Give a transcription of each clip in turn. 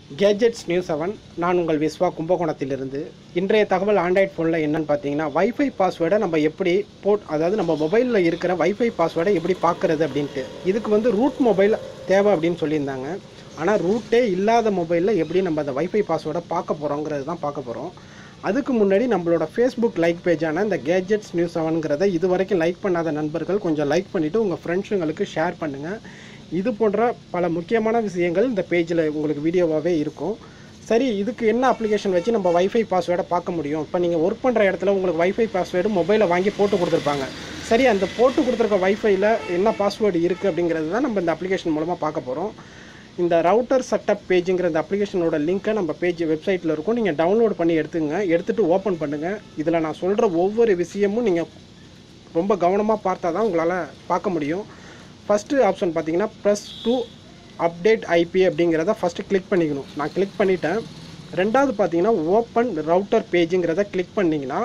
gadgets news seven நான் உங்கள் விஸ்வா கும்பகோணத்திலிருந்து இன்றைய தகவல் ஆண்ட்ராய்ட் ஃபோனில் என்னன்னு பார்த்தீங்கன்னா வைஃபை பாஸ்வேர்டை நம்ம எப்படி போட் அதாவது நம்ம மொபைலில் இருக்கிற வைஃபை பாஸ்வேர்டை எப்படி பார்க்குறது அப்படின்ட்டு இதுக்கு வந்து ரூட் மொபைல் தேவை அப்படின்னு சொல்லியிருந்தாங்க ஆனால் ரூட்டே இல்லாத மொபைலில் எப்படி நம்ம அந்த வைஃபை பாஸ்வேர்டை பார்க்க போகிறோங்கிறது தான் பார்க்க போகிறோம் அதுக்கு முன்னாடி நம்மளோட ஃபேஸ்புக் லைக் பேஜான இந்த கேஜெட்ஸ் நியூஸ் செவனுங்கிறத இது வரைக்கும் லைக் பண்ணாத நண்பர்கள் கொஞ்சம் லைக் பண்ணிவிட்டு உங்கள் ஃப்ரெண்ட்ஸுங்களுக்கு ஷேர் பண்ணுங்கள் இது போன்ற பல முக்கியமான விஷயங்கள் இந்த பேஜில் உங்களுக்கு வீடியோவாகவே இருக்கும் சரி இதுக்கு என்ன அப்ளிகேஷன் வச்சு நம்ம வைஃபை பாஸ்வேர்டை பார்க்க முடியும் இப்போ நீங்கள் ஒர்க் பண்ணுற இடத்துல உங்களுக்கு வைஃபை பாஸ்வேர்டு மொபைலை வாங்கி போட்டு கொடுத்துருப்பாங்க சரி அந்த போட்டு கொடுத்துருக்க வைஃபைல என்ன பாஸ்வேர்டு இருக்குது அப்படிங்கிறது தான் நம்ம இந்த அப்ளிகேஷன் மூலமாக பார்க்க போகிறோம் இந்த ரவுட்டர் செட்டப் பேஜுங்கிற இந்த அப்ளிகேஷனோட லிங்க்கை நம்ம பேஜ் வெப்சைட்டில் இருக்கும் நீங்கள் டவுன்லோட் பண்ணி எடுத்துங்க எடுத்துகிட்டு ஓப்பன் பண்ணுங்கள் இதில் நான் சொல்கிற ஒவ்வொரு விஷயமும் நீங்கள் ரொம்ப கவனமாக பார்த்தா தான் உங்களால் பார்க்க முடியும் ஃபஸ்ட்டு ஆப்ஷன் பார்த்தீங்கன்னா ப்ரெஸ் டு அப்டேட் ஐபி அப்படிங்கிறத ஃபஸ்ட்டு கிளிக் பண்ணிக்கணும் நான் கிளிக் பண்ணிட்டேன் ரெண்டாவது பார்த்தீங்கன்னா ஓப்பன் ரவுட்டர் பேஜுங்கிறத கிளிக் பண்ணிங்கன்னா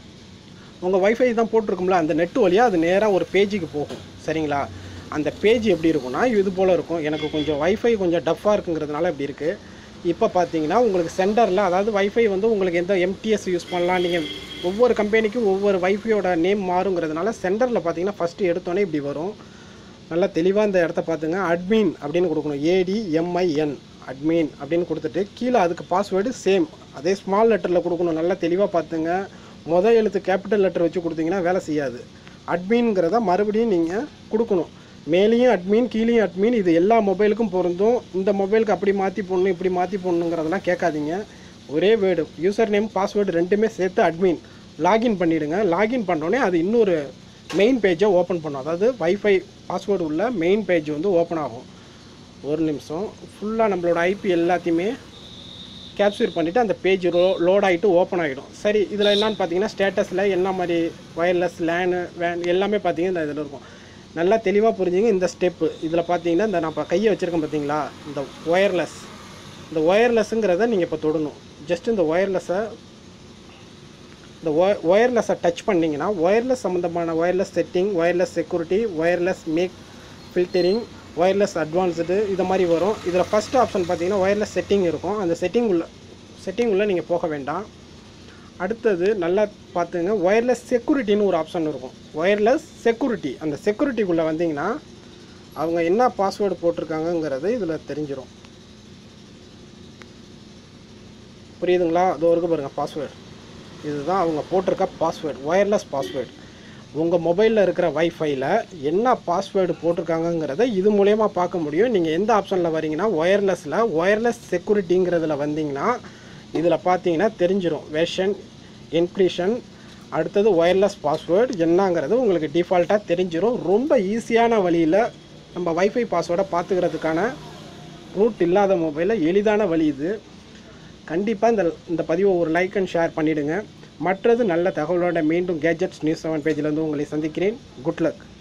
உங்கள் வைஃபை தான் போட்டிருக்கும்ல அந்த நெட் வழியாக அது நேராக ஒரு பேஜுக்கு போகும் சரிங்களா அந்த பேஜ் எப்படி இருக்கும்னா இது போல் இருக்கும் எனக்கு கொஞ்சம் வைஃபை கொஞ்சம் டஃப்பாக இருக்குங்கிறதுனால இப்படி இருக்குது இப்போ பார்த்தீங்கன்னா உங்களுக்கு சென்டரில் அதாவது வைஃபை வந்து உங்களுக்கு எந்த எம்டிஎஸ் யூஸ் பண்ணலாம் நீங்கள் ஒவ்வொரு கம்பெனிக்கும் ஒவ்வொரு வைஃபையோட நேம் மாறுங்கிறதுனால சென்டரில் பார்த்தீங்கன்னா ஃபஸ்ட்டு எடுத்தோன்னே இப்படி வரும் நல்லா தெளிவாக இந்த இடத்த பார்த்துங்க அட்மின் அப்படின்னு கொடுக்கணும் ஏடிஎம்ஐஎன் அட்மின் அப்படின்னு கொடுத்துட்டு கீழே அதுக்கு பாஸ்வேர்டு சேம் அதே ஸ்மால் லெட்டரில் கொடுக்கணும் நல்லா தெளிவாக பார்த்துங்க மொதல் எழுத்து கேபிட்டல் லெட்டர் வச்சு கொடுத்தீங்கன்னா வேலை செய்யாது அட்மின்ங்கிறத மறுபடியும் நீங்கள் கொடுக்கணும் மேலேயும் அட்மின் கீழேயும் அட்மின் இது எல்லா மொபைலுக்கும் பொருந்தும் இந்த மொபைலுக்கு அப்படி மாற்றி போடணும் இப்படி மாற்றி போடணுங்கிறதெல்லாம் கேட்காதீங்க ஒரே வேர்டு யூசர் நேம் பாஸ்வேர்டு ரெண்டுமே சேர்த்து அட்மின் லாகின் பண்ணிவிடுங்க லாகின் பண்ணோடனே அது இன்னொரு மெயின் பேஜை ஓப்பன் பண்ணும் அதாவது வைஃபை பாஸ்வேர்டு உள்ள மெயின் பேஜ் வந்து ஓப்பன் ஆகும் ஒரு நிமிஷம் ஃபுல்லாக நம்மளோட ஐபி எல்லாத்தையுமே கேப்சர் பண்ணிவிட்டு அந்த பேஜ் லோ லோட் ஆகிட்டு ஓப்பன் ஆகிடும் சரி இதில் என்னன்னு பார்த்தீங்கன்னா ஸ்டேட்டஸில் என்ன மாதிரி ஒயர்லெஸ் லேனு வேன் எல்லாமே பார்த்தீங்கன்னா இந்த இதில் இருக்கும் நல்லா தெளிவாக புரிஞ்சுங்க இந்த ஸ்டெப்பு இதில் பார்த்தீங்கன்னா இந்த நான் இப்போ கையை வச்சுருக்கேன் பார்த்தீங்களா இந்த ஒயர்லெஸ் இந்த ஒயர்லெஸ்ஸுங்கிறத நீங்கள் இப்போ தொடணும் ஜஸ்ட் இந்த ஒயர்லெஸ்ஸை இந்த ஒய ஒயர்லெஸ்ஸை டச் பண்ணிங்கன்னா ஒயர்லெஸ் சம்மந்தமான wireless setting wireless security wireless MAC filtering wireless advanced இது மாதிரி வரும் இதில் ஃபஸ்ட் ஆப்ஷன் பார்த்தீங்கன்னா ஒயர்லெஸ் செட்டிங் இருக்கும் அந்த செட்டிங் உள்ள செட்டிங் உள்ள நீங்கள் போக வேண்டாம் அடுத்தது நல்லா பார்த்துங்க ஒயர்லெஸ் செக்யூரிட்டின்னு ஒரு ஆப்ஷன் இருக்கும் ஒயர்லெஸ் செக்யூரிட்டி அந்த செக்யூரிட்டிக்குள்ளே வந்தீங்கன்னா அவங்க என்ன பாஸ்வேர்டு போட்டிருக்காங்கங்கிறது இதில் தெரிஞ்சிடும் புரியுதுங்களா அது ஒரு பாருங்கள் பாஸ்வேர்டு இதுதான் அவங்க போட்டிருக்க பாஸ்வேர்டு ஒயர்லெஸ் பாஸ்வேர்டு உங்கள் மொபைலில் இருக்கிற வைஃபைல என்ன பாஸ்வேர்டு போட்டிருக்காங்கங்கிறத இது மூலயமா பார்க்க முடியும் நீங்கள் எந்த ஆப்ஷனில் வரீங்கன்னா ஒயர்லெஸில் ஒயர்லெஸ் செக்யூரிட்டிங்கிறதுல வந்தீங்கன்னா இதில் பார்த்தீங்கன்னா தெரிஞ்சிடும் வெர்ஷன் என்க்ரிஷன் அடுத்தது ஒயர்லெஸ் பாஸ்வேர்டு என்னங்கிறது உங்களுக்கு டிஃபால்ட்டாக தெரிஞ்சிடும் ரொம்ப ஈஸியான வழியில் நம்ம வைஃபை பாஸ்வேர்டை பார்த்துக்கிறதுக்கான ரூட் இல்லாத மொபைலில் எளிதான வழி இது கண்டிப்பாக இந்த இந்த பதிவை ஒரு லைக் அண்ட் ஷேர் பண்ணிவிடுங்க மற்றது நல்ல தகவலோட மீண்டும் கேஜெட்ஸ் நியூஸ் செவன் பேஜில் வந்து உங்களை சந்திக்கிறேன் குட் லக்